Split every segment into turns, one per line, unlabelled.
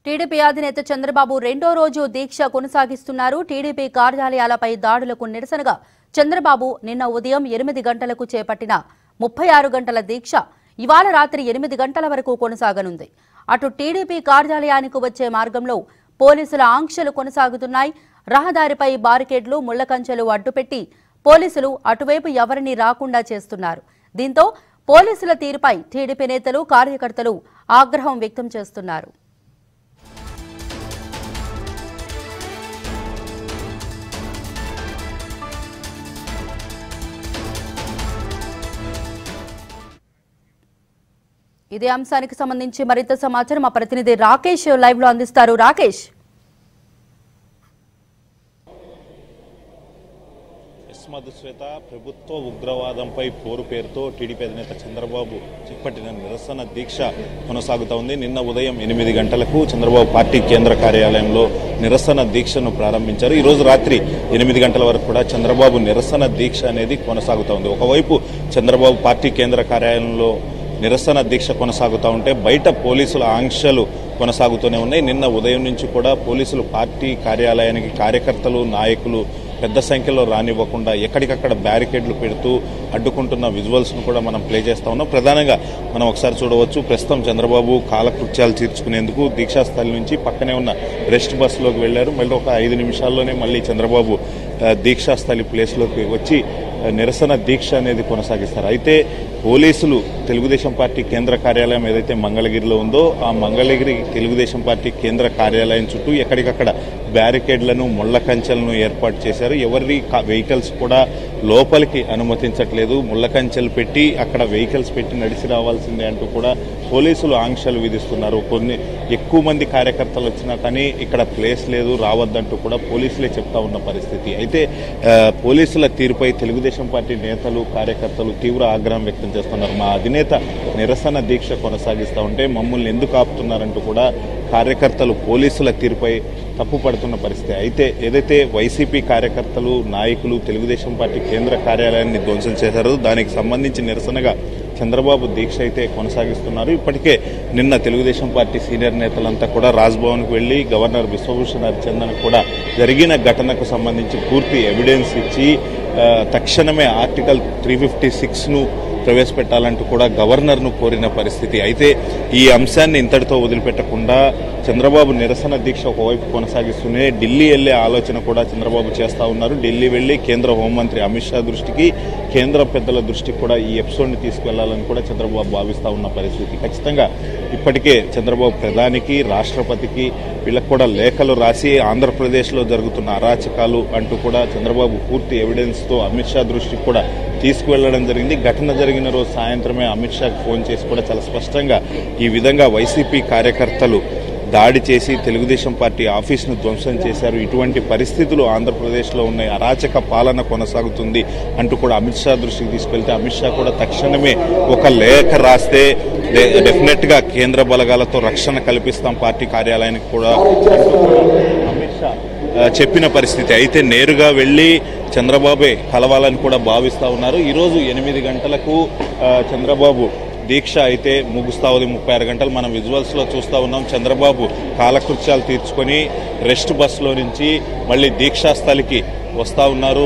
TDP అధినేత చంద్రబాబు రెండో రోజు దీక్ష కొనసాగిస్తున్నారు టీడీపీ కార్యాలయాలపై దాడులకు నిరసనగా చంద్రబాబు నిన్న ఉదయం ఎనిమిది గంటలకు చేపట్టిన ముప్పై ఆరు గంటల దీక్ష ఇవాళ రాత్రి ఎనిమిది గంటల వరకు కొనసాగనుంది అటు టీడీపీ కార్యాలయానికి వచ్చే మార్గంలో పోలీసుల ఆంక్షలు కొనసాగుతున్నాయి రహదారిపై బారికేడ్లు ముళ్లకంచెలు అడ్డుపెట్టి పోలీసులు అటువైపు ఎవరిని రాకుండా చేస్తున్నారు దీంతో పోలీసుల తీరుపై టీడీపీ నేతలు కార్యకర్తలు ఆగ్రహం వ్యక్తం చేస్తున్నారు ఇదే అంశానికి సంబంధించి మరింత సమాచారం మా ప్రతినిధి రాకేష్ లైవ్ లో అందిస్తారు రాకేష్
ఎస్ మధుశ్వేత ప్రభుత్వ ఉగ్రవాదంపై పోరు పేరుతో టీడీపీ అధినేత చంద్రబాబు చేపట్టిన నిరసన దీక్ష కొనసాగుతా ఉంది నిన్న ఉదయం ఎనిమిది గంటలకు చంద్రబాబు పార్టీ కేంద్ర కార్యాలయంలో నిరసన దీక్షను ప్రారంభించారు ఈ రోజు రాత్రి ఎనిమిది గంటల వరకు కూడా చంద్రబాబు నిరసన దీక్ష అనేది కొనసాగుతా ఉంది ఒకవైపు చంద్రబాబు పార్టీ కేంద్ర కార్యాలయంలో నిరసన దీక్ష కొనసాగుతూ ఉంటే బయట పోలీసుల ఆంక్షలు కొనసాగుతూనే ఉన్నాయి నిన్న ఉదయం నుంచి కూడా పోలీసులు పార్టీ కార్యాలయానికి కార్యకర్తలు నాయకులు పెద్ద సంఖ్యలో రానివ్వకుండా ఎక్కడికక్కడ బ్యారికేడ్లు పెడుతూ అడ్డుకుంటున్న విజువల్స్ ను కూడా మనం ప్లే చేస్తా ఉన్నాం ప్రధానంగా మనం ఒకసారి చూడవచ్చు ప్రస్తుతం చంద్రబాబు కాలకృత్యాలు తీర్చుకునేందుకు దీక్షాస్థలి నుంచి పక్కనే ఉన్న రెస్ట్ బస్సులోకి వెళ్లారు మళ్ళీ ఒక ఐదు నిమిషాల్లోనే మళ్ళీ చంద్రబాబు ఆ, దీక్షాస్థలి ప్లేస్లోకి వచ్చి ఆ, నిరసన దీక్ష అనేది కొనసాగిస్తారు అయితే పోలీసులు తెలుగుదేశం పార్టీ కేంద్ర కార్యాలయం ఏదైతే మంగళగిరిలో ఉందో ఆ మంగళగిరి తెలుగుదేశం పార్టీ కేంద్ర కార్యాలయం చుట్టూ ఎక్కడికక్కడ బ్యారికేడ్లను ముళ్ల కంచెలను ఏర్పాటు చేశారు ఎవరి కా- వెహికల్స్ కూడా లోపలికి అనుమతించట్లేదు ముళ్ల కంచెలు పెట్టి అక్కడ వెహికల్స్ పెట్టి నడిచి రావాల్సిందే అంటూ కూడా పోలీసులు ఆంక్షలు విధిస్తున్నారు కొన్ని ఎక్కువ మంది కార్యకర్తలు వచ్చినా కానీ ఇక్కడ ప్లేస్ లేదు రావద్దంటూ కూడా పోలీసులే చెప్తా ఉన్న పరిస్థితి అయితే ఆ, పోలీసుల తీరుపై తెలుగుదేశం పార్టీ నేతలు కార్యకర్తలు తీవ్ర ఆగ్రహం వ్యక్తం చేస్తున్నారు మా అధినేత నిరసన దీక్ష కొనసాగిస్తూ ఉంటే మమ్మల్ని ఎందుకు ఆపుతున్నారంటూ కూడా కార్యకర్తలు పోలీసుల తీరుపై తప్పు పడుతున్న పరిస్థితి అయితే ఏదైతే వైసీపీ కార్యకర్తలు నాయకులు తెలుగుదేశం పార్టీ కేంద్ర కార్యాలయాన్ని ధ్వంసం చేశారో దానికి సంబంధించి నిరసనగా చంద్రబాబు దీక్ష అయితే కొనసాగిస్తున్నారు ఇప్పటికే నిన్న తెలుగుదేశం పార్టీ సీనియర్ నేతలంతా కూడా రాజ్భవన్కు వెళ్లి గవర్నర్ విశ్వభూషణ్ హరిచందన్ కూడా జరిగిన ఘటనకు సంబంధించి పూర్తి ఎవిడెన్స్ ఇచ్చి ఆ, తక్షణమే ఆర్టికల్ త్రీ ఫిఫ్టీ సిక్స్ను ప్రవేశపెట్టాలంటూ కూడా గవర్నర్ను కోరిన పరిస్థితి అయితే ఈ అంశాన్ని ఇంతటితో వదిలిపెట్టకుండా చంద్రబాబు నిరసన దీక్ష ఒకవైపు కొనసాగిస్తూనే ఢిల్లీ వెళ్లే ఆలోచన కూడా చంద్రబాబు చేస్తా ఉన్నారు ఢిల్లీ వెళ్లి కేంద్ర హోంమంత్రి అమిత్ షా దృష్టికి కేంద్ర పెద్దల దృష్టికి కూడా ఈ ఎపిసోడ్ని తీసుకువెళ్లాలని కూడా చంద్రబాబు భావిస్తా ఉన్న పరిస్థితి ఖచ్చితంగా ఇప్పటికే చంద్రబాబు ప్రధానికి రాష్ట్రపతికి వీళ్ళకు కూడా లేఖలు రాసి ఆంధ్రప్రదేశ్లో జరుగుతున్న అరాచకాలు అంటూ కూడా చంద్రబాబు పూర్తి ఎవిడెన్స్తో అమిత్ షా దృష్టికి కూడా తీసుకువెళ్లడం జరిగింది ఘటన జరిగిన రోజు సాయంత్రమే అమిత్ షాకి ఫోన్ చేసి కూడా చాలా స్పష్టంగా ఈ విధంగా వైసీపీ కార్యకర్తలు దాడి చేసి తెలుగుదేశం పార్టీ ఆఫీసును ధ్వంసం చేశారు ఇటువంటి పరిస్థితులు ఆంధ్రప్రదేశ్లో ఉన్నాయి అరాచక పాలన కొనసాగుతుంది అంటూ కూడా అమిత్ షా దృష్టికి తీసుకెళ్తే అమిత్ షా కూడా తక్షణమే ఒక లేఖ రాస్తే డెఫినెట్ గా కేంద్ర బలగాలతో రక్షణ కల్పిస్తాం పార్టీ కార్యాలయానికి కూడా అంటూ కూడా అమిత్ షా ఆ, చెప్పిన పరిస్థితి అయితే నేరుగా వెళ్లి చంద్రబాబే కలవాలని కూడా భావిస్తా ఉన్నారు ఈరోజు ఎనిమిది గంటలకు ఆ, చంద్రబాబు దీక్ష అయితే ముగుస్తా ఉంది ముప్పై ఆరు గంటలు మనం విజువల్స్ లో చూస్తా ఉన్నాం చంద్రబాబు కాలకృత్యాలు తీర్చుకొని రెస్ట్ బస్సులో నుంచి మళ్ళీ దీక్షా స్థలికి వస్తా ఉన్నారు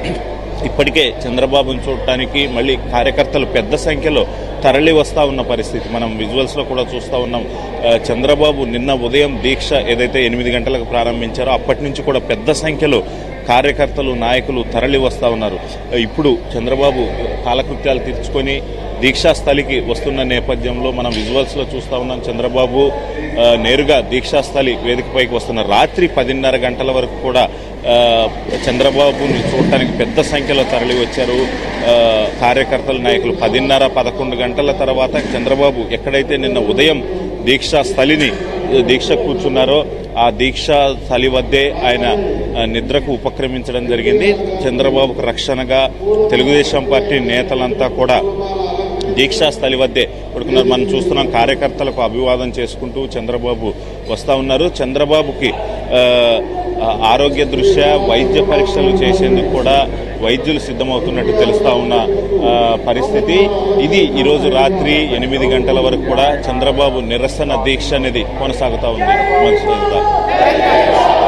ఇప్పటికే చంద్రబాబును చూడటానికి మళ్ళీ కార్యకర్తలు పెద్ద సంఖ్యలో తరలి వస్తా ఉన్న పరిస్థితి మనం విజువల్స్ లో కూడా చూస్తా ఉన్నాం ఆ, చంద్రబాబు నిన్న ఉదయం దీక్ష ఏదైతే ఎనిమిది గంటలకు ప్రారంభించారో అప్పటి నుంచి కూడా పెద్ద సంఖ్యలో కార్యకర్తలు నాయకులు తరలి వస్తా ఉన్నారు ఇప్పుడు చంద్రబాబు కాలకృత్యాలు తీర్చుకొని దీక్షా స్థలికి వస్తున్న నేపథ్యంలో మనం విజువల్స్ లో చూస్తా ఉన్నాం చంద్రబాబు ఆ, నేరుగా దీక్షా స్థలి వేదికపైకి వస్తున్నారు రాత్రి పదిన్నర గంటల వరకు కూడా ఆ, చంద్రబాబుని చూడటానికి పెద్ద సంఖ్యలో తరలి వచ్చారు ఆ, కార్యకర్తలు నాయకులు పదిన్నర పదకొండు గంటల తర్వాత చంద్రబాబు ఎక్కడైతే నిన్న ఉదయం దీక్షా స్థలిని దీక్ష కూర్చున్నారో ఆ దీక్షా స్థలి వద్దే ఆయన ఆ, నిద్రకు ఉపక్రమించడం జరిగింది చంద్రబాబుకు రక్షణగా తెలుగుదేశం పార్టీ నేతలంతా కూడా దీక్షా స్థలి వద్దే పడుకున్నారు మనం చూస్తున్నాం కార్యకర్తలకు అభివాదం చేసుకుంటూ చంద్రబాబు వస్తా ఉన్నారు చంద్రబాబుకి ఆ, ఆ, ఆరోగ్య దృష్ట్యా వైద్య పరీక్షలు చేసేందుకు కూడా వైద్యులు సిద్ధమవుతున్నట్టు తెలుస్తా ఉన్న ఆ, పరిస్థితి ఇది ఈరోజు రాత్రి ఎనిమిది గంటల వరకు కూడా చంద్రబాబు నిరసన దీక్ష అనేది కొనసాగుతా ఉంది మంచిదంతా